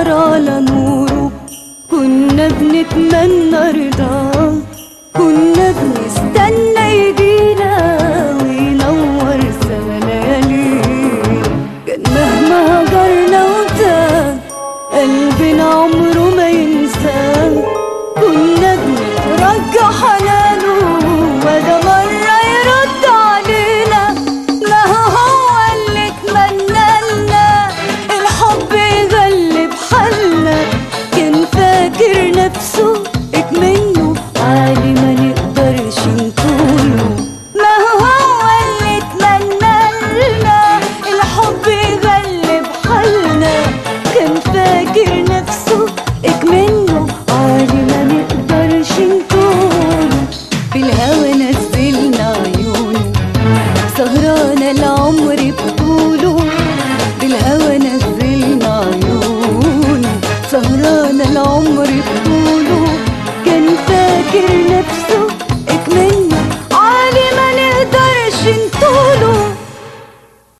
نسهر على نوره كنا بنتمنى رضاه كنا بنستنى يجينا وينور سما ليالينا كان مهما هجرنا وتاه قلبنا عمره ما ينساه كنا بنترجى حنانه ولا مرة يرد علينا ما هو هو اللي اتمنى لنا الحب يغلب حالنا كان فاكر نفسه اكمنه عالي ما نقدرش نطوله ما هو هو اللي اتمنى لنا الحب يغلب حالنا كان فاكر نفسه اكمنه عالي ما نقدرش نطوله بالهوى نزلنا عيونه سهرانة العمر بطوله بالهوى نزلنا عيونه سهرانة العمر بطوله كان فاكر نفسه اكمنه عالي ما نقدرش نطوله